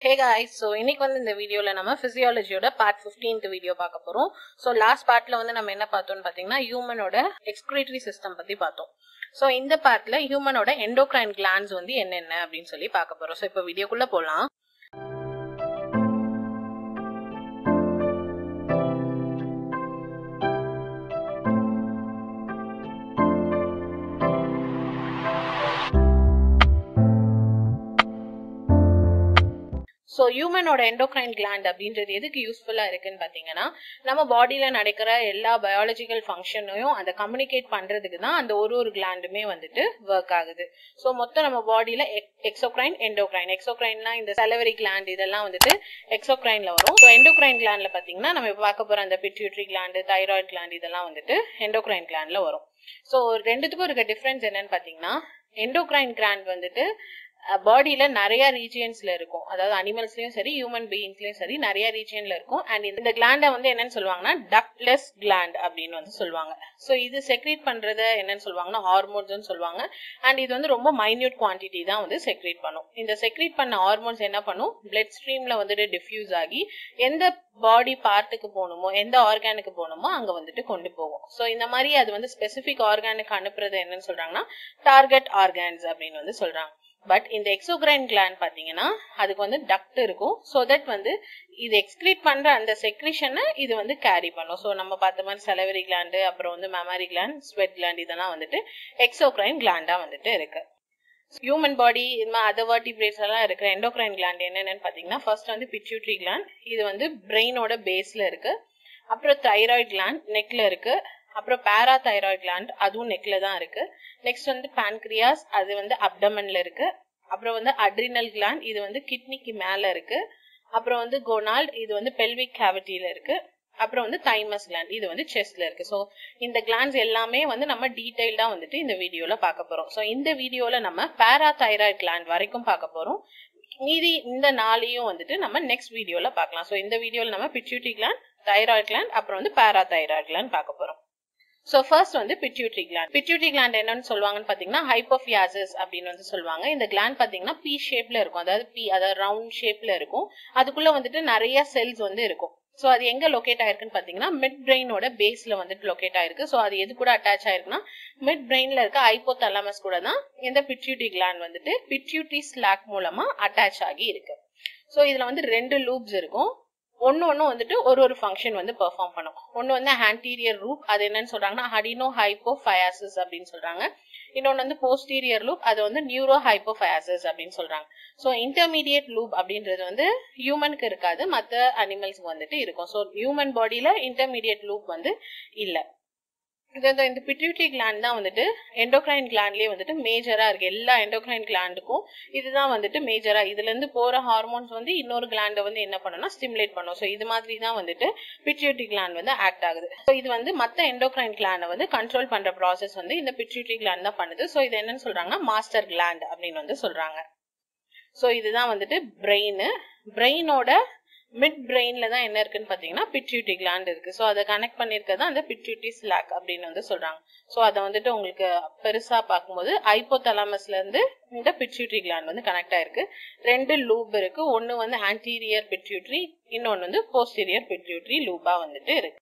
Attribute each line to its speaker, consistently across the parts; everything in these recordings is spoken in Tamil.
Speaker 1: ஹே காய்ஸ் ஸோ இன்னைக்கு வந்து இந்த வீடியோவில் நம்ம ஃபிசியாலஜியோட பார்ட் ஃபிஃப்டீன்த் வீடியோ பார்க்க போகிறோம் ஸோ லாஸ்ட் பார்ட்டில் வந்து நம்ம என்ன பார்த்தோம்னு பார்த்தீங்கன்னா ஹியூமனோட எக்ஸ்கிரேட்டரி சிஸ்டம் பற்றி பார்த்தோம் ஸோ இந்த பார்ட்டில் ஹியூமனோட எண்டோக்ரைன் கிளான்ஸ் வந்து என்னென்ன அப்படின்னு சொல்லி பார்க்க போகிறோம் ஸோ இப்போ வீடியோக்குள்ளே போகலாம் ஸோ ஹியூமனோட எண்டோக்ரைன் கிளாண்ட் அப்படின்றது எதுக்கு யூஸ்ஃபுல்லாக இருக்குன்னு பார்த்தீங்கன்னா நம்ம பாடியில் நடக்கிற எல்லா பயாலஜிக்கல் ஃபங்க்ஷனையும் அதை கம்யூனிகேட் பண்ணுறதுக்கு தான் அந்த ஒரு ஒரு கிளாண்டுமே வந்துட்டு ஒர்க் ஆகுது ஸோ மொத்தம் நம்ம பாடியில் எக்ஸோக்ரைன் எண்டோக்ரைன் எக்ஸோக்ரைன்னா இந்த செலவரி கிளாண்ட் இதெல்லாம் வந்துட்டு எக்ஸோக்ரைனில் வரும் ஸோ எண்டோக்ரைன் கிளாண்டில் பார்த்தீங்கன்னா நம்ம இப்போ பார்க்க போகிற அந்த பிட்யூட்ரி கிளாண்டு தைராய்டு கிளாண்ட் இதெல்லாம் வந்துட்டு எண்டோக்ரைன் கிளாண்டில் வரும் ஸோ ரெண்டுத்துக்கும் இருக்க டிஃப்ரென்ஸ் என்னன்னு பார்த்தீங்கன்னா எண்டோக்ரைன் கிளாண்ட் வந்துட்டு பாடியில நிறைய ரீஜியன்ஸ்ல இருக்கும் அதாவது அனிமல்ஸ்லயும் சரி ஹியூமன் பீயிங்ஸ்லயும் சரி நிறைய ரீஜியன்ல இருக்கும் அண்ட் இந்த கிளாண்ட வந்து என்னன்னு சொல்லுவாங்கன்னா டக்லெஸ் கிளாண்ட் அப்படின்னு வந்து சொல்லுவாங்க ஸோ இது செக்ரேட் பண்றத என்னன்னு சொல்லுவாங்கன்னா ஹார்மோன்ஸ் சொல்லுவாங்க அண்ட் இது வந்து ரொம்ப மைன்யூட் குவான்டிட்டி தான் வந்து செக்ரேட் பண்ணும் இந்த செக்ரேட் பண்ண ஹார்மோன்ஸ் என்ன பண்ணும் பிளட் ஸ்ட்ரீம்ல வந்துட்டு டிஃப்யூஸ் ஆகி எந்த பாடி பார்ட்டுக்கு போகணுமோ எந்த ஆர்கானுக்கு போகணுமோ அங்க வந்துட்டு கொண்டு போகும் ஸோ இந்த மாதிரி அது வந்து ஸ்பெசிபிக் ஆர்கானுக்கு அனுப்புறது என்னன்னு சொல்றாங்கன்னா டார்கெட் ஆர்கான்ஸ் அப்படின்னு வந்து சொல்றாங்க பட் இந்த எக்ஸோகிரைன் கிளாண்ட் பாத்தீங்கன்னா அதுக்கு வந்து டக்ட் இருக்கும் ஸோ தட் வந்து இது எக்ஸ்கிரீட் பண்ற அந்த செக்ரிஷனை இது வந்து கேரி பண்ணும் ஸோ நம்ம பார்த்த மாதிரி செலவரி கிளாண்டு அப்புறம் வந்து மெமரி கிளாண்ட் ஸ்வெட் கிளாண்ட் இதெல்லாம் வந்துட்டு எக்ஸோக்ரைன் கிளாண்டா வந்துட்டு இருக்கு ஹியூமன் பாடி இது மாதிரி அதர் வர்டிபிரேட்ஸ் எல்லாம் இருக்கிற எண்டோக்ரைன் கிளாண்ட் என்னென்னு பார்த்தீங்கன்னா ஃபர்ஸ்ட் வந்து பிட்யூட்ரி கிளாண்ட் இது வந்து பிரெயினோட பேஸ்ல இருக்கு அப்புறம் தைராய்டு கிளாண்ட் நெக்ல இருக்கு அப்புறம் பேரா தைராய்டு கிளாண்ட் அதுவும் நெக்ல தான் இருக்கு நெக்ஸ்ட் வந்து பான்கிரியாஸ் அது வந்து அப்டமன்ல இருக்கு அப்புறம் வந்து அட்ரினல் கிளாண்ட் இது வந்து கிட்னிக்கு மேல இருக்கு அப்புறம் வந்து கொனால்ட் இது வந்து பெல்விக் கேவிட்டியில இருக்கு அப்புறம் வந்து தைமஸ் கிளாண்ட் இது வந்து செஸ்ட்ல இருக்கு ஸோ இந்த கிளாண்ட்ஸ் எல்லாமே வந்து நம்ம டீடைல்டா வந்துட்டு இந்த வீடியோல பார்க்க போறோம் ஸோ இந்த வீடியோல நம்ம பேரா தைராய்டு கிளாண்ட் வரைக்கும் பார்க்க போறோம் மீதி இந்த நாளையும் வந்துட்டு நம்ம நெக்ஸ்ட் வீடியோல பார்க்கலாம் ஸோ இந்த வீடியோல நம்ம பிட்யூட்டி கிளாண்ட் தைராய்டு கிளாண்ட் அப்புறம் வந்து பேரா தைராய்டு கிளாண்ட் பார்க்க போறோம் ஸோ ஃபர்ஸ்ட் வந்து பிட்யூட்ரி கிளாண்ட் பிட்யூட்ரி கிளாண்ட் என்னன்னு சொல்லுவாங்கன்னு பார்த்தீங்கன்னா ஹைப்போஃபியாசஸ் அப்படின்னு வந்து சொல்லுவாங்க இந்த கிளாண்ட் பார்த்தீங்கன்னா பி ஷேப்ல இருக்கும் அதாவது பி அதாவது ரவுண்ட் ஷேப்ல இருக்கும் அதுக்குள்ள வந்துட்டு நிறைய செல்ஸ் வந்து இருக்கும் ஸோ அது எங்க லொக்கேட் ஆயிருக்குன்னு பார்த்தீங்கன்னா மிட் பிரெயினோட பேஸ்ல வந்துட்டு லொக்கேட் ஆயிருக்கு ஸோ அது எது கூட அட்டாச் ஆயிருக்குன்னா மிட் பிரெயின்ல இருக்க ஹைப்போதலமஸ் கூட தான் இந்த பிட்யூட்ரி கிளாண்ட் வந்துட்டு பிட்யூட்ரி ஸ்லாக் மூலமா அட்டாச் ஆகி இருக்கு ஸோ இதுல வந்து ரெண்டு லூப்ஸ் இருக்கும் ஒன்னு ஒன்னு வந்துட்டு ஒரு ஒரு ஃபங்க்ஷன் வந்து பெர்ஃபார்ம் பண்ணும் ஒன்னு வந்து ஆன்டீரியர் லூப் அது என்னன்னு சொல்றாங்கன்னா ஹடினோ ஹைப்போஃபயாசிஸ் அப்படின்னு சொல்றாங்க இன்னொன்னு வந்து போஸ்டீரியர் லூப் அது வந்து நியூரோ ஹைப்போஃபயாசிஸ் அப்படின்னு சொல்றாங்க ஸோ இன்டர்மீடியட் லூப் அப்படின்றது வந்து ஹியூமனுக்கு இருக்காது மற்ற அனிமல்ஸ்க்கு வந்துட்டு இருக்கும் ஸோ ஹியூமன் பாடியில இன்டர்மீடியட் லூப் வந்து இல்லை இது இந்த பிட்யூட்ரி கிளாண்ட் தான் வந்துட்டு எண்டோக்ரைன் கிளாண்ட்லயே வந்துட்டு மேஜரா இருக்கு எல்லா எண்டோக்ரைன் கிளாண்டுக்கும் இதுதான் வந்துட்டு மேஜரா இதுல இருந்து போற ஹார்மோன்ஸ் வந்து இன்னொரு கிளாண்ட வந்து என்ன பண்ணும்னா ஸ்டிமுலேட் பண்ணும் ஸோ இது மாதிரி தான் வந்துட்டு பிட்யூட்ரி கிளாண்ட் வந்து ஆக்ட் ஆகுது ஸோ இது வந்து மத்த எண்டோக்ரைன் கிளாண்டை வந்து கண்ட்ரோல் பண்ற ப்ராசஸ் வந்து இந்த பிட்யூட்ரி கிளாண்ட் தான் பண்ணுது ஸோ இது என்னன்னு சொல்றாங்கன்னா மாஸ்டர் கிளாண்ட் அப்படின்னு வந்து சொல்றாங்க ஸோ இதுதான் வந்துட்டு பிரெயின் பிரெயினோட மிட் பிரெயின்ல தான் என்ன இருக்குன்னு பாத்தீங்கன்னா பிட்யூட்டி கிளாண்ட் இருக்கு ஸோ அதை கனெக்ட் பண்ணிருக்கதான் அந்த பிட்யூட்டி ஸ்லாக் அப்படின்னு வந்து சொல்றாங்க ஸோ அதை வந்துட்டு உங்களுக்கு பெருசா பார்க்கும்போது ஐப்போதலாமஸ்ல இருந்து இந்த பிட்யூட்ரி கிளாண்ட் வந்து கனெக்ட் ஆயிருக்கு ரெண்டு லூப் இருக்கு ஒன்னு வந்து ஆன்டீரியர் பிட்யூட்ரி இன்னொன்னு வந்து போஸ்டீரியர் பிட்யூட்ரி லூபா வந்துட்டு இருக்கு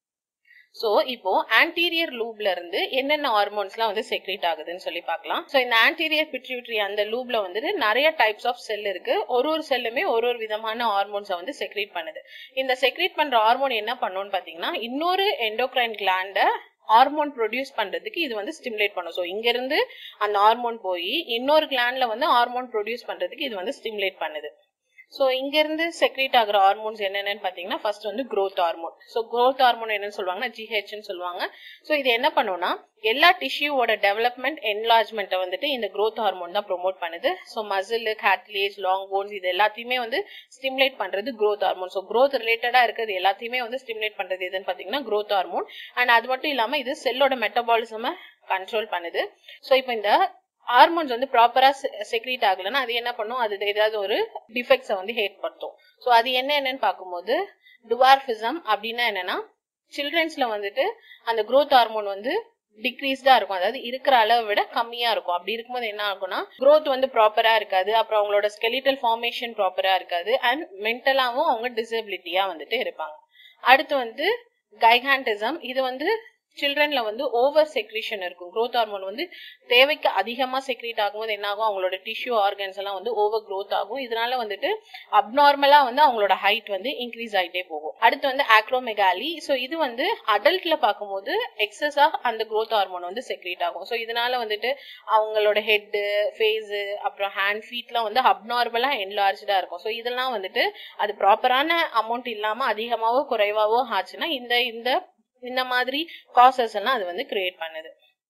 Speaker 1: சோ இப்போ ஆன்டீரியர் லூப்ல இருந்து என்னென்ன ஹார்மோன்ஸ்லாம் வந்து செக்ரேட் ஆகுதுன்னு சொல்லி பார்க்கலாம் சோ இந்த ஆன்டீரியர் பிட்யூட்ரி அந்த லூப்ல வந்துட்டு நிறைய டைப்ஸ் ஆஃப் செல் இருக்கு ஒரு ஒரு செல்லுமே ஒரு ஒரு விதமான ஹார்மோன்ஸை வந்து செக்ரேட் பண்ணுது இந்த செக்ரேட் பண்ற ஹார்மோன் என்ன பண்ணும்னு பாத்தீங்கன்னா இன்னொரு எண்டோக்ரைன் கிளாண்ட ஹார்மோன் ப்ரொடியூஸ் பண்றதுக்கு இது வந்து ஸ்டிமுலேட் பண்ணும் ஸோ இங்க இருந்து அந்த ஹார்மோன் போய் இன்னொரு கிளாண்ட்ல வந்து ஹார்மோன் ப்ரொடியூஸ் பண்றதுக்கு இது வந்து ஸ்டிமுலேட் பண்ணுது ஸோ இங்க இருந்து செக்ரேட் ஆகிற ஹார்மோன்ஸ் என்னென்னு பாத்தீங்கன்னா ஃபர்ஸ்ட் வந்து growth hormone so growth hormone என்னன்னு சொல்லுவாங்கன்னா ஜிஹெச்னு சொல்லுவாங்க ஸோ இது என்ன பண்ணும்னா எல்லா டிஷ்யூவோட டெவலப்மெண்ட் என்லார்ஜ்மெண்ட்டை வந்துட்டு இந்த க்ரோத் ஹார்மோன் தான் ப்ரொமோட் பண்ணுது so muscle cartilage long bones இது எல்லாத்தையுமே வந்து ஸ்டிமுலேட் பண்றது க்ரோத் ஹார்மோன் ஸோ க்ரோத் ரிலேட்டடா இருக்கிறது எல்லாத்தையுமே வந்து ஸ்டிமுலேட் பண்றது எதுன்னு பாத்தீங்கன்னா க்ரோத் ஹார்மோன் அண்ட் அது மட்டும் இல்லாம இது செல்லோட மெட்டபாலிசமை கண்ட்ரோல் பண்ணுது ஸோ இப்போ இந்த ஹார்மோன்ஸ் வந்து ப்ராப்பரா செக்ரீட் ஆகலைன்னா அது என்ன பண்ணும் அது ஏதாவது ஒரு டிஃபெக்ட்ஸை வந்து ஏற்படுத்தும் ஸோ அது என்ன என்னன்னு பார்க்கும்போது டுவார்பிசம் அப்படின்னா என்னன்னா சில்ட்ரன்ஸ்ல வந்துட்டு அந்த க்ரோத் ஹார்மோன் வந்து டிக்ரீஸ்டா இருக்கும் அதாவது இருக்கிற அளவை விட கம்மியா இருக்கும் அப்படி இருக்கும்போது என்ன ஆகும்னா growth வந்து ப்ராப்பரா இருக்காது அப்புறம் அவங்களோட ஸ்கெலிட்டல் ஃபார்மேஷன் ப்ராப்பரா இருக்காது அண்ட் மென்டலாவும் அவங்க டிசபிலிட்டியா வந்துட்டு இருப்பாங்க அடுத்து வந்து கைகாண்டிசம் இது வந்து சில்ட்ரன்ல வந்து ஓவர் செக்ரீஷன் இருக்கும் growth ஹார்மோன் வந்து தேவைக்கு அதிகமா செக்ரீட் ஆகும்போது என்ன ஆகும் அவங்களோட டிஷ்யூ ஆர்கன்ஸ் எல்லாம் வந்து ஓவர் growth ஆகும் இதனால வந்துட்டு அப்நார்மலா வந்து அவங்களோட ஹைட் வந்து இன்க்ரீஸ் ஆயிட்டே போகும் அடுத்து வந்து ஆக்ரோமெகாலி ஸோ இது வந்து அடல்ட்ல பார்க்கும்போது எக்ஸஸா அந்த growth ஹார்மோன் வந்து செக்ரீட் ஆகும் ஸோ இதனால வந்துட்டு அவங்களோட ஹெட் ஃபேஸ் அப்புறம் ஹேண்ட் ஃபீட்லாம் வந்து அப்நார்மலா என்லார்ஜா இருக்கும் ஸோ இதெல்லாம் வந்துட்டு அது ப்ராப்பரான அமௌண்ட் இல்லாம அதிகமாவோ குறைவாவோ ஆச்சுன்னா இந்த இந்த இந்த மாதிரி காசஸ் எல்லாம் அது வந்து கிரியேட் பண்ணுது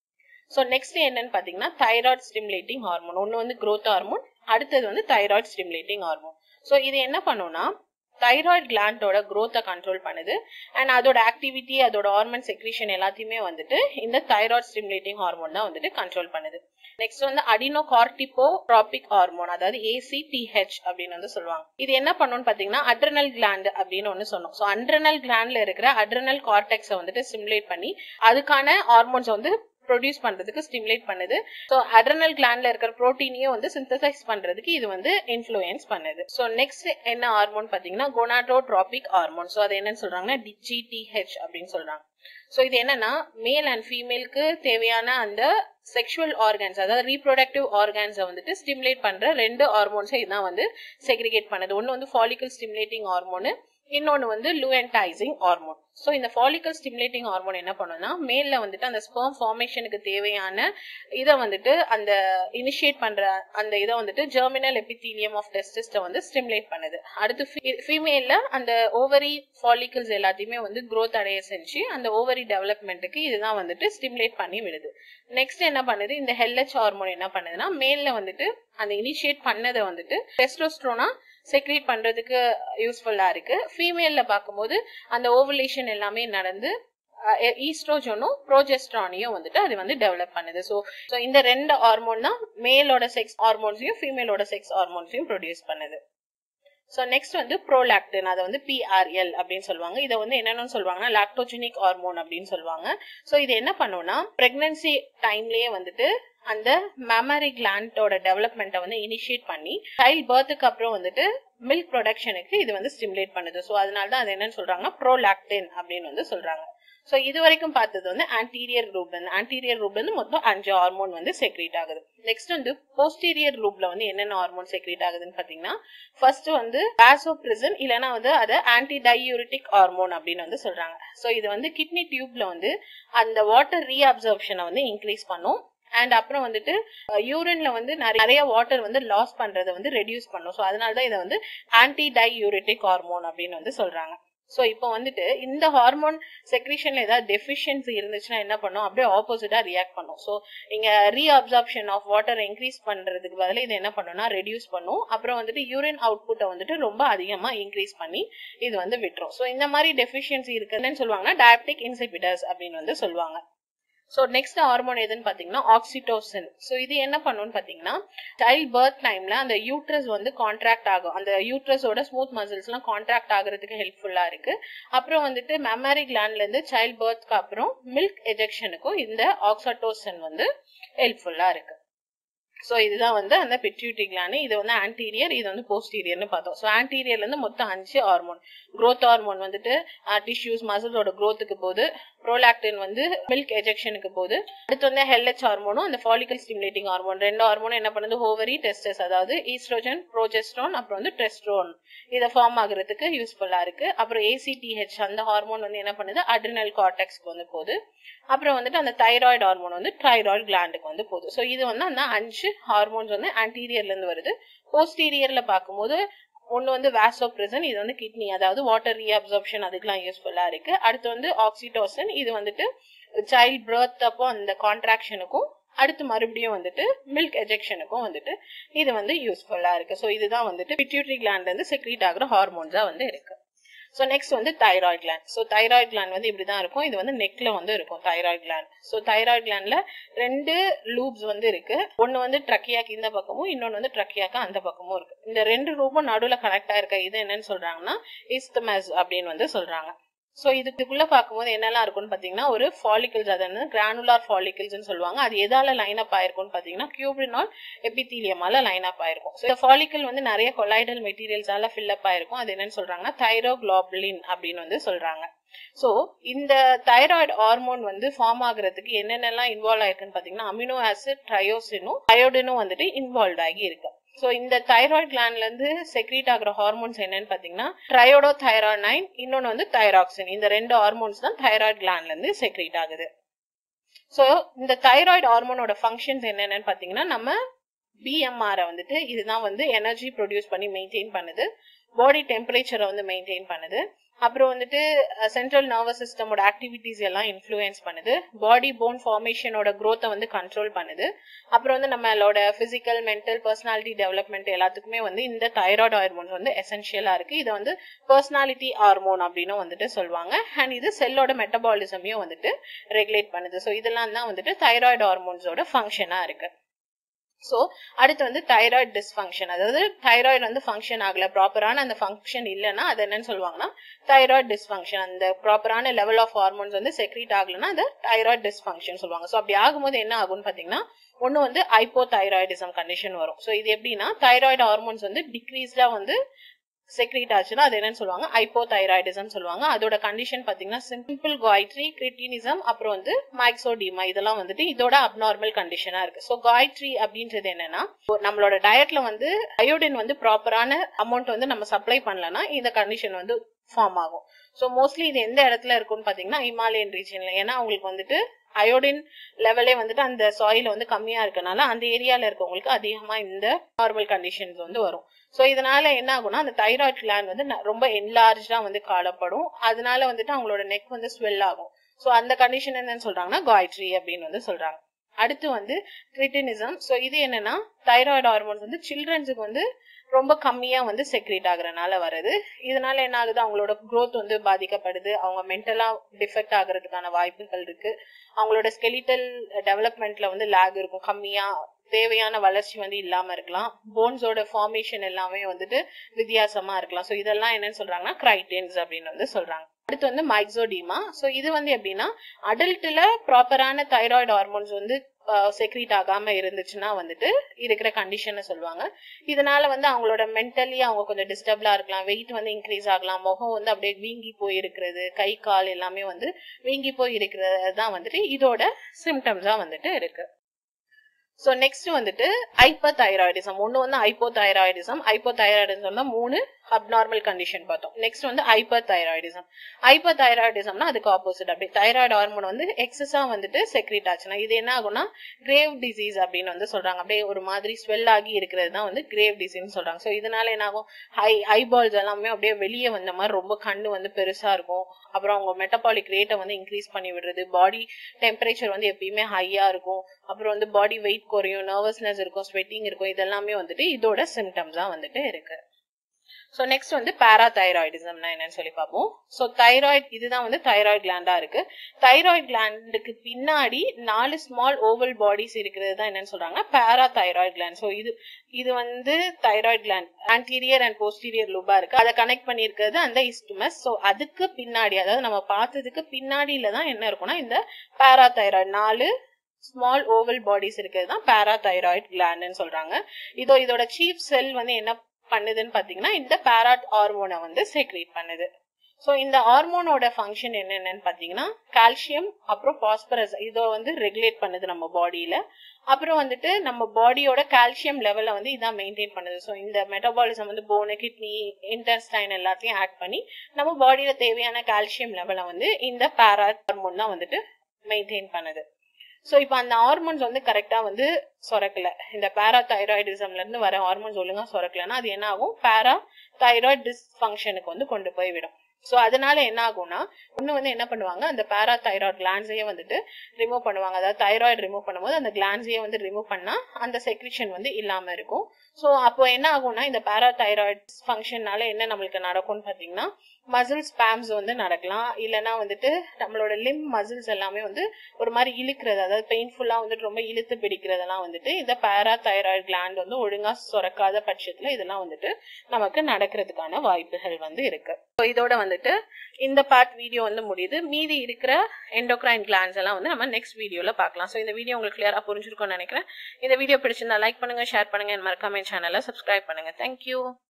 Speaker 1: ஸோ நெக்ஸ்ட் என்னன்னு பார்த்தீங்கன்னா தைராய்டு ஸ்டிமுலேட்டிங் ஹார்மோன் ஒன்று வந்து growth ஹார்மோன் அடுத்தது வந்து தைராய்டு ஸ்டிமுலேட்டிங் ஹார்மோன் ஸோ இது என்ன பண்ணும்னா தைராய்டு கிளாண்டோட growth-அ கண்ட்ரோல் பண்ணுது அண்ட் அதோட ஆக்டிவிட்டி அதோட ஹார்மோன் செக்ரீஷன் எல்லாத்தையுமே வந்துட்டு இந்த தைராய்டு ஸ்டிமுலேட்டிங் ஹார்மோன் தான் வந்துட்டு கண்ட்ரோல் பண்ணுது நெக்ஸ்ட் வந்து அடினோ கார்டிபோ ட்ராபிக் ஹார்மோன் அதாவது ஏசிடிஹெச் அப்படின்னு வந்து சொல்லுவாங்க இது என்ன பண்ணும்னு பாத்தீங்கன்னா அட்ரனல் கிளாண்ட் அப்படின்னு ஒன்னு சொன்னோம் ஸோ அட்ரனல் கிளாண்ட்ல இருக்கிற அட்ரனல் கார்டெக்ஸை வந்துட்டு ஸ்டிமுலேட் பண்ணி அதுக்கான ஹார்மோன்ஸ் வந்து ப்ரொடியூஸ் பண்றதுக்கு ஸ்டிமுலேட் பண்ணுது ஸோ அட்ரனல் கிளாண்ட்ல இருக்கிற ப்ரோட்டீனையும் வந்து சிந்தசைஸ் பண்றதுக்கு இது வந்து இன்ஃப்ளூயன்ஸ் பண்ணுது ஸோ நெக்ஸ்ட் என்ன ஹார்மோன் பாத்தீங்கன்னா கொனாட்ரோட்ராபிக் ஹார்மோன் ஸோ அது என்னன்னு சொல்றாங்கன்னா ஜிடிஹெச் அப்படின்னு சொல்றாங்க ஸோ இது என்னன்னா மேல் அண்ட் ஃபீமேலுக்கு தேவையான அந்த செக்ஷுவல் ஆர்கன்ஸ் அதாவது ரீப்ரொடக்டிவ் ஆர்கன்ஸை வந்துட்டு ஸ்டிமுலேட் பண்ற ரெண்டு ஹார்மோன்ஸை இதான் வந்து செக்ரிகேட் பண்ணுது ஒன்று வந்து ஃபாலிக்கல் ஸ்டிமுலேட்டிங் ஹார்மோனு இன்னொன்று வந்து லூஎன்டைசிங் ஹார்மோன் ஸோ இந்த ஃபாலிக்கல் ஸ்டிமுலேட்டிங் ஹார்மோன் என்ன பண்ணுன்னா மேல்ல வந்துட்டு அந்த ஸ்பெர்ம் ஃபார்மேஷனுக்கு தேவையான இதை வந்துட்டு அந்த இனிஷியேட் பண்ற அந்த இதை வந்துட்டு ஜெர்மினல் எபித்தீலியம் ஆஃப் டெஸ்டிஸ்ட வந்து ஸ்டிமுலேட் பண்ணுது அடுத்து ஃபீமேல்ல அந்த ஓவரி ஃபாலிக்கல்ஸ் எல்லாத்தையுமே வந்து growth அடைய செஞ்சு அந்த ஓவரி டெவலப்மெண்ட்டுக்கு இதுதான் வந்துட்டு ஸ்டிமுலேட் பண்ணி விடுது நெக்ஸ்ட் என்ன பண்ணுது இந்த ஹெல்ஹெச் ஹார்மோன் என்ன பண்ணுதுன்னா மேல்ல வந்துட்டு அந்த இனிஷியேட் பண்ணதை வந்துட்டு டெஸ்டோஸ்ட்ரோனா செக்ரேட் பண்றதுக்கு யூஸ்ஃபுல்லா இருக்கு ஃபீமேல்ல பார்க்கும்போது அந்த ஓவலேஷன் எல்லாமே நடந்து ஈஸ்ட்ரோஜனும் ப்ரோஜெஸ்ட்ரானையும் வந்துட்டு அது வந்து டெவலப் பண்ணுது ஸோ ஸோ இந்த ரெண்டு ஹார்மோன் தான் மேலோட செக்ஸ் ஹார்மோன்ஸையும் ஃபீமேலோட செக்ஸ் ஹார்மோன்ஸையும் ப்ரொடியூஸ் பண்ணுது ஸோ நெக்ஸ்ட் வந்து ப்ரோலாக்டின் அதை வந்து பிஆர்எல் அப்படின்னு சொல்லுவாங்க இதை வந்து என்னென்னு சொல்லுவாங்கன்னா லாக்டோஜெனிக் ஹார்மோன் அப்படின்னு சொல்லுவாங்க ஸோ இது என்ன பண்ணுவோம்னா பிரெக்னன்சி டைம்லயே வந்துட்டு அந்த மெமரி கிளாண்டோட டெவலப்மெண்ட்டை வந்து இனிஷியேட் பண்ணி சைல்ட் பர்த்துக்கு அப்புறம் வந்துட்டு மில்க் ப்ரொடக்ஷனுக்கு இது வந்து ஸ்டிமுலேட் பண்ணுது ஸோ அதனால தான் அது என்னன்னு சொல்றாங்க ப்ரோலாக்டின் அப்படின்னு வந்து சொல்றாங்க ஸோ இது வரைக்கும் பார்த்தது வந்து ஆன்டீரியர் ரூப்ல இருந்து ஆன்டீரியர் ரூப்ல இருந்து மொத்தம் அஞ்சு ஹார்மோன் வந்து செக்ரேட் ஆகுது நெக்ஸ்ட் வந்து போஸ்டீரியர் ரூப்ல வந்து என்னென்ன ஹார்மோன் செக்ரேட் ஆகுதுன்னு பாத்தீங்கன்னா ஃபர்ஸ்ட் வந்து வாசோப்ரிசன் இல்லைன்னா வந்து அதை ஆன்டி டையூரிட்டிக் ஹார்மோன் அப்படின்னு வந்து சொல்றாங்க ஸோ இது வந்து கிட்னி டியூப்ல வந்து அந்த வாட்டர் ரீஅப்சர்ப்ஷனை வந்து இன்க்ரீஸ் பண்ணும் அண்ட் அப்புறம் வந்துட்டு யூரின்ல வந்து நிறைய வாட்டர் வந்து லாஸ் பண்றதை வந்து ரெடியூஸ் பண்ணும் ஸோ அதனால தான் இதை வந்து ஆன்டி டையூரிட்டிக் ஹார்மோன் அப்படின்னு வந்து சொல்றாங்க ஸோ இப்போ வந்துட்டு இந்த ஹார்மோன் செக்ரீஷன்ல ஏதாவது டெஃபிஷியன்சி இருந்துச்சுன்னா என்ன பண்ணும் அப்படியே ஆப்போசிட்டா ரியாக்ட் பண்ணும் ஸோ இங்க ரீஅப்சார்ப்ஷன் ஆஃப் வாட்டர் இன்க்ரீஸ் பண்றதுக்கு பதிலாக இது என்ன பண்ணும்னா ரெடியூஸ் பண்ணும் அப்புறம் வந்துட்டு யூரின் அவுட்புட்டை வந்துட்டு ரொம்ப அதிகமா இன்க்ரீஸ் பண்ணி இது வந்து விட்டுரும் ஸோ இந்த மாதிரி டெஃபிஷியன்சி இருக்குன்னு சொல்லுவாங்கன்னா டயபெட்டிக் இன்சிபிட்டர்ஸ் அப்படின்னு வந்து சொல்லுவாங்க ஸோ நெக்ஸ்ட் ஹார்மோன் எதுன்னு பார்த்தீங்கன்னா ஆக்சிடோசின் ஸோ இது என்ன பண்ணுன்னு பார்த்தீங்கன்னா சைல்ட் பர்த் டைம்ல அந்த யூட்ரஸ் வந்து கான்ட்ராக்ட் ஆகும் அந்த யூட்ரஸோட ஸ்மூத் மசில்ஸ்லாம் கான்ட்ராக்ட் ஆகுறதுக்கு ஹெல்ப்ஃபுல்லா இருக்கு அப்புறம் வந்துட்டு மெமரி கிளாண்ட்ல இருந்து சைல்ட் பர்த்க்கு அப்புறம் மில்க் எஜெக்ஷனுக்கும் இந்த ஆக்சிடோசின் வந்து ஹெல்ப்ஃபுல்லா இருக்கு ஸோ இதுதான் வந்து அந்த பிட்யூட்டி கிளானு இது வந்து ஆன்டீரியர் இது வந்து போஸ்டீரியர்னு பார்த்தோம் ஸோ ஆன்டீரியர்ல இருந்து மொத்தம் அஞ்சு ஹார்மோன் growth ஹார்மோன் வந்துட்டு டிஷ்யூஸ் மசிலோட growthக்கு போகுது ப்ரோலாக்டின் வந்து மில்க் எஜெக்ஷனுக்கு போகுது அடுத்து வந்து ஹெல்ஹெச் ஹார்மோனும் அந்த ஃபாலிக்கல் ஸ்டிமுலேட்டிங் ஹார்மோன் ரெண்டு ஹார்மோனும் என்ன பண்ணுது ஓவரி டெஸ்டஸ் அதாவது ஈஸ்ட்ரோஜன் ப்ரோஜெஸ்ட்ரோன் அப்புறம் வந்து டெஸ்ட்ரோன் இதை ஃபார்ம் ஆகுறதுக்கு யூஸ்ஃபுல்லா இருக்கு அப்புறம் ஏசிடிஹெச் அந்த ஹார்மோன் வந்து என்ன பண்ணுது அட்ரினல் கார்டெக்ஸ்க்கு வந்து போகுது அப்புறம் வந்துட்டு அந்த தைராய்டு ஹார்மோன் வந்து தைராய்டு கிளாண்டுக்கு வந்து போகுது ஸோ இது வந்து அந்த அஞ்சு ஹார்மோன்ஸ் வந்து ஆன்டீரியர்ல இருந்து வருது போஸ்டீரியர்ல பார்க்கும்போது ஒன்று வந்து வாசோப்ரிசன் இது வந்து கிட்னி அதாவது வாட்டர் ரீஅப்சர்ப்ஷன் அதுக்கெல்லாம் யூஸ்ஃபுல்லா இருக்கு அடுத்து வந்து ஆக்சிடோசன் இது வந்துட்டு சைல்ட் பர்த் அப்போ அந்த கான்ட்ராக்ஷனுக்கும் அடுத்து மறுபடியும் வந்துட்டு மில்க் எஜெக்ஷனுக்கும் வந்துட்டு இது வந்து யூஸ்ஃபுல்லா இருக்கு ஸோ இதுதான் வந்துட்டு பிட்யூட்ரி கிளாண்ட்ல இருந்து செக்ரீட் ஆகுற ஹார்மோன்ஸா வந்து இருக்கு ஸோ நெக்ஸ்ட் வந்து thyroid gland so thyroid gland வந்து இப்படி தான் இருக்கும் இது வந்து நெக்ல வந்து இருக்கும் தைராய்டு கிளாண்ட் ஸோ தைராய்டு கிளாண்ட்ல ரெண்டு லூப்ஸ் வந்து இருக்கு ஒன்று வந்து ட்ரக்கியாக்கு இந்த பக்கமும் இன்னொன்று வந்து ட்ரக்கியாக்கு அந்த பக்கமும் இருக்கு இந்த ரெண்டு லூப்பும் நடுவில் கனெக்ட் ஆயிருக்க இது என்னன்னு சொல்றாங்கன்னா இஸ்தமஸ் அப்படின்னு வந்து சொல்றாங்க ஸோ இதுக்குள்ள பார்க்கும்போது என்னெல்லாம் இருக்கும்னு பார்த்தீங்கன்னா ஒரு ஃபாலிகல்ஸ் அது வந்து கிரானுலார் ஃபாலிகல்ஸ்னு சொல்லுவாங்க அது எதால லைன் அப் ஆயிருக்கும்னு பார்த்தீங்கன்னா கியூப்ரினால் எபித்தீலியமால லைன் அப் ஆயிருக்கும் ஸோ இந்த ஃபாலிக்கல் வந்து நிறைய கொலாய்டல் மெட்டீரியல்ஸால ஃபில் அப் ஆயிருக்கும் அது என்னன்னு சொல்றாங்கன்னா தைரோக்ளோபுலின் அப்படின்னு வந்து சொல்றாங்க ஸோ இந்த தைராய்டு ஹார்மோன் வந்து ஃபார்ம் ஆகுறதுக்கு என்னென்னலாம் இன்வால்வ் ஆயிருக்குன்னு பார்த்தீங்கன்னா அமினோ ஆசிட் ட்ரையோசினும் அயோடினும் வந்துட்டு இன்வால்வ் ஆகி இருக்கு ஸோ இந்த தைராய்டு கிளாண்ட்ல இருந்து செக்ரீட் ஆகிற ஹார்மோன்ஸ் என்னன்னு பார்த்தீங்கன்னா ட்ரையோடோ தைரானைன் இன்னொன்று வந்து தைராக்சின் இந்த ரெண்டு ஹார்மோன்ஸ் தான் தைராய்டு கிளாண்ட்ல இருந்து செக்ரீட் ஆகுது ஸோ இந்த தைராய்டு ஹார்மோனோட ஃபங்க்ஷன்ஸ் என்னென்னு பார்த்தீங்கன்னா நம்ம பிஎம்ஆரை வந்துட்டு இதுதான் வந்து எனர்ஜி ப்ரொடியூஸ் பண்ணி மெயின்டைன் பண்ணுது பாடி டெம்பரேச்சரை வந்து மெயின்டைன் பண்ணுது அப்புறம் வந்துட்டு சென்ட்ரல் நர்வஸ் சிஸ்டமோட ஆக்டிவிட்டிஸ் எல்லாம் இன்ஃப்ளூயன்ஸ் பண்ணுது பாடி போன் ஃபார்மேஷனோட க்ரோத்தை வந்து கண்ட்ரோல் பண்ணுது அப்புறம் வந்து நம்மளோட பிசிக்கல் மென்டல் பர்சனாலிட்டி டெவலப்மெண்ட் எல்லாத்துக்குமே வந்து இந்த தைராய்டு ஹார்மோன்ஸ் வந்து எசென்ஷியலா இருக்கு இதை வந்து பர்சனாலிட்டி ஹார்மோன் அப்படின்னு வந்துட்டு சொல்லுவாங்க அண்ட் இது செல்லோட மெட்டபாலிசமையும் வந்துட்டு ரெகுலேட் பண்ணுது ஸோ இதெல்லாம் தான் வந்துட்டு தைராய்டு ஹார்மோன்ஸோட ஃபங்க்ஷனா இருக்கு ஸோ அடுத்து வந்து தைராய்டு டிஸ்ஃபங்க்ஷன் அதாவது தைராய்டு வந்து ஃபங்க்ஷன் ஆகல ப்ராப்பரான அந்த ஃபங்க்ஷன் இல்லைன்னா அது என்னன்னு சொல்லுவாங்கன்னா தைராய்டு டிஸ்ஃபங்க்ஷன் அந்த ப்ராப்பரான லெவல் ஆஃப் ஹார்மோன்ஸ் வந்து செக்ரீட் ஆகலன்னா அது தைராய்டு டிஸ்ஃபங்க்ஷன் சொல்லுவாங்க ஸோ அப்படி ஆகும்போது என்ன ஆகும்னு பார்த்தீங்கன்னா ஒன்று வந்து ஐப்போ தைராய்டிசம் கண்டிஷன் வரும் ஸோ இது எப்படின்னா தைராய்டு ஹார்மோன்ஸ் வந்து டிக்ரீஸ்டா வந்து செக்ரீட் ஆச்சுன்னா அது என்னன்னு சொல்லுவாங்க ஐப்போ தைராய்டிசம் சொல்லுவாங்க அதோட கண்டிஷன் பாத்தீங்கன்னா சிம்பிள் காய்ட்ரி கிரிட்டினிசம் அப்புறம் வந்து மைக்சோடிமா இதெல்லாம் வந்துட்டு இதோட அப்நார்மல் கண்டிஷனா இருக்கு ஸோ காய்ட்ரி அப்படின்றது என்னன்னா நம்மளோட டயட்ல வந்து அயோடின் வந்து ப்ராப்பரான அமௌண்ட் வந்து நம்ம சப்ளை பண்ணலன்னா இந்த கண்டிஷன் வந்து ஃபார்ம் ஆகும் ஸோ மோஸ்ட்லி இது எந்த இடத்துல இருக்கும்னு பாத்தீங்கன்னா ஹிமாலயன் ரீஜன்ல ஏன்னா அவங்களுக்கு வந்துட்டு அயோடின் லெவலே வந்துட்டு அந்த சாயில வந்து கம்மியா இருக்கனால அந்த ஏரியால இருக்கவங்களுக்கு அதிகமா இந்த நார்மல் கண்டிஷன்ஸ் வந்து வரும் ஸோ இதனால என்ன ஆகும்னா அந்த தைராய்டு கிளாண்ட் வந்து ரொம்ப என்லார்ஜா வந்து காணப்படும் அதனால வந்துட்டு அவங்களோட நெக் வந்து ஸ்வெல் ஆகும் ஸோ அந்த கண்டிஷன் என்னன்னு சொல்றாங்கன்னா காய்ட்ரி அப்படின்னு வந்து சொல்றாங்க அடுத்து வந்து கிரிட்டினிசம் ஸோ இது என்னன்னா தைராய்டு ஹார்மோன்ஸ் வந்து சில்ட்ரன்ஸுக்கு வந்து ரொம்ப கம்மியா வந்து செக்ரேட் ஆகுறதுனால வருது இதனால என்ன ஆகுது அவங்களோட க்ரோத் வந்து பாதிக்கப்படுது அவங்க மென்டலா டிஃபெக்ட் ஆகுறதுக்கான வாய்ப்புகள் இருக்கு அவங்களோட ஸ்கெலிட்டல் டெவலப்மெண்ட்ல வந்து லேக் இருக்கும் கம்மியா தேவையான வளர்ச்சி வந்து இல்லாம இருக்கலாம் போன்ஸோட ஃபார்மேஷன் எல்லாமே வந்துட்டு வித்தியாசமா இருக்கலாம் ஸோ இதெல்லாம் என்னன்னு சொல்றாங்கன்னா கிரைட்டின்ஸ் அப்படின்னு வந்து சொல்றாங்க அடுத்து வந்து மைக்சோடிமா ஸோ இது வந்து எப்படின்னா அடல்ட்ல ப்ராப்பரான தைராய்டு ஹார்மோன்ஸ் வந்து செக்ரீட் ஆகாம இருந்துச்சுன்னா வந்துட்டு இருக்கிற கண்டிஷனை சொல்லுவாங்க இதனால வந்து அவங்களோட மென்டலி அவங்க கொஞ்சம் டிஸ்டர்ப்லா இருக்கலாம் வெயிட் வந்து இன்க்ரீஸ் ஆகலாம் முகம் வந்து அப்படியே வீங்கி போய் இருக்கிறது கை கால் எல்லாமே வந்து வீங்கி போய் இருக்கிறது தான் வந்துட்டு இதோட சிம்டம்ஸா வந்துட்டு இருக்கு ஸோ நெக்ஸ்ட் வந்துட்டு ஐப்போதைராய்டிசம் ஒன்று வந்து ஐப்போதைராய்டிசம் ஐப்போதைராய்டிசம் தான் மூணு அப்நார்மல் கண்டிஷன் பார்த்தோம் நெக்ஸ்ட் வந்து ஐப்போதைராய்டிசம் ஐப்போதைராய்டிசம்னா அதுக்கு ஆப்போசிட் அப்படி தைராய்டு ஹார்மோன் வந்து எக்ஸஸா வந்துட்டு செக்ரேட் ஆச்சுன்னா இது என்ன ஆகும்னா கிரேவ் டிசீஸ் அப்படின்னு வந்து சொல்றாங்க அப்படியே ஒரு மாதிரி ஸ்வெல் ஆகி இருக்கிறது தான் வந்து கிரேவ் டிசீஸ் சொல்றாங்க ஸோ இதனால என்ன ஆகும் ஹை ஐபால்ஸ் எல்லாமே அப்படியே வெளியே வந்த மாதிரி ரொம்ப கண்ணு வந்து பெருசா இருக்கும் அப்புறம் அவங்க மெட்டபாலிக் ரேட்டை வந்து இன்க்ரீஸ் பண்ணி விடுறது பாடி டெம்பரேச்சர் வந்து எப்பயுமே ஹையா இருக்கும் அப்புறம் வந்து பாடி வெயிட் குறையும் நர்வஸ்னஸ் இருக்கும் ஸ்வெட்டிங் இருக்கும் இதெல்லாமே வந்துட்டு இதோட சிம்டம்ஸா வந்துட்டு இருக்கு ஸோ நெக்ஸ்ட் வந்து பேராதைராய்டிசம்னா என்னன்னு சொல்லி பார்ப்போம் ஸோ தைராய்டு இதுதான் வந்து தைராய்டு கிளாண்டா இருக்கு தைராய்டு கிளாண்டுக்கு பின்னாடி நாலு ஸ்மால் ஓவல் பாடிஸ் இருக்கிறது தான் என்னன்னு சொல்றாங்க பேராதைராய்டு கிளாண்ட் ஸோ இது இது வந்து thyroid gland anterior and posterior லூபா இருக்கு அதை கனெக்ட் பண்ணியிருக்கிறது அந்த இஸ்டுமஸ் ஸோ அதுக்கு பின்னாடி அதாவது நம்ம பார்த்ததுக்கு பின்னாடியில தான் என்ன இருக்கும்னா இந்த பேராதைராய்டு நாலு ஸ்மால் ஓவல் பாடிஸ் இருக்கிறது தான் பேராதைராய்டு கிளாண்ட்னு சொல்றாங்க இதோ இதோட சீஃப் செல் வந்து என்ன பண்ணுதுன்னு பாத்தீங்கன்னா இந்த பேராட் ஹார்மோனை வந்து செக்ரேட் பண்ணுது ஸோ இந்த ஹார்மோனோட ஃபங்க்ஷன் என்னென்னு பார்த்தீங்கன்னா கால்சியம் அப்புறம் பாஸ்பரஸ் இதை வந்து ரெகுலேட் பண்ணுது நம்ம பாடியில அப்புறம் வந்துட்டு நம்ம பாடியோட கால்சியம் லெவலை வந்து இதான் மெயின்டைன் பண்ணுது ஸோ இந்த மெட்டபாலிசம் வந்து போனு கிட்னி இன்டெஸ்டைன் எல்லாத்தையும் ஆட் பண்ணி நம்ம பாடியில தேவையான கால்சியம் லெவலை வந்து இந்த பேரா ஹார்மோன் தான் வந்துட்டு மெயின்டைன் பண்ணுது ஸோ இப்போ அந்த ஹார்மோன்ஸ் வந்து கரெக்டா வந்து சுரக்கல இந்த பேரா தைராய்டிசம்ல இருந்து வர ஹார்மோன்ஸ் ஒழுங்கா சுரக்கலன்னா அது என்ன ஆகும் பேரா தைராய்டு டிஸ்ஃபங்க்ஷனுக்கு வந்து கொண்டு போய் விடும் ஸோ அதனால என்ன ஆகும்னா ஒன்று வந்து என்ன பண்ணுவாங்க அந்த பேரா தைராய்டு கிளான்ஸையே வந்துட்டு ரிமூவ் பண்ணுவாங்க அதாவது தைராய்டு ரிமூவ் பண்ணும்போது அந்த கிளான்ஸையே வந்து ரிமூவ் பண்ணா அந்த செக்ரிஷன் வந்து இல்லாம இருக்கும் ஸோ அப்போ என்ன ஆகும்னா இந்த பேரா தைராய்டு ஃபங்க்ஷன்னால என்ன நம்மளுக்கு நடக்கும்னு பார்த்தீங்கன்னா மசில் ஸ்பேம்ஸ் வந்து நடக்கலாம் இல்லைன்னா வந்துட்டு நம்மளோட லிம் மசில்ஸ் எல்லாமே வந்து ஒரு மாதிரி இழுக்கிறது அதாவது பெயின்ஃபுல்லா வந்துட்டு ரொம்ப இழுத்து பிடிக்கிறதெல்லாம் வந்துட்டு இந்த பேரா தைராய்டு கிளாண்ட் வந்து ஒழுங்கா சுரக்காத பட்சத்துல இதெல்லாம் வந்துட்டு நமக்கு நடக்கிறதுக்கான வாய்ப்புகள் வந்து இருக்கு ஸோ இதோட வந்துட்டு இந்த பார்ட் வீடியோ வந்து முடியுது மீதி இருக்கிற எண்டோக்ரைன் கிளான்ஸ் எல்லாம் வந்து நம்ம நெக்ஸ்ட் வீடியோல பார்க்கலாம் ஸோ இந்த வீடியோ உங்களுக்கு கிளியரா புரிஞ்சிருக்கும்னு நினைக்கிறேன் இந்த வீடியோ பிடிச்சிருந்தா லைக் பண்ணுங்க ஷேர் பண்ணுங்க மறக்காம சேனலை சப்ஸ்கிரைப் பண்ணுங்க தேங்க்யூ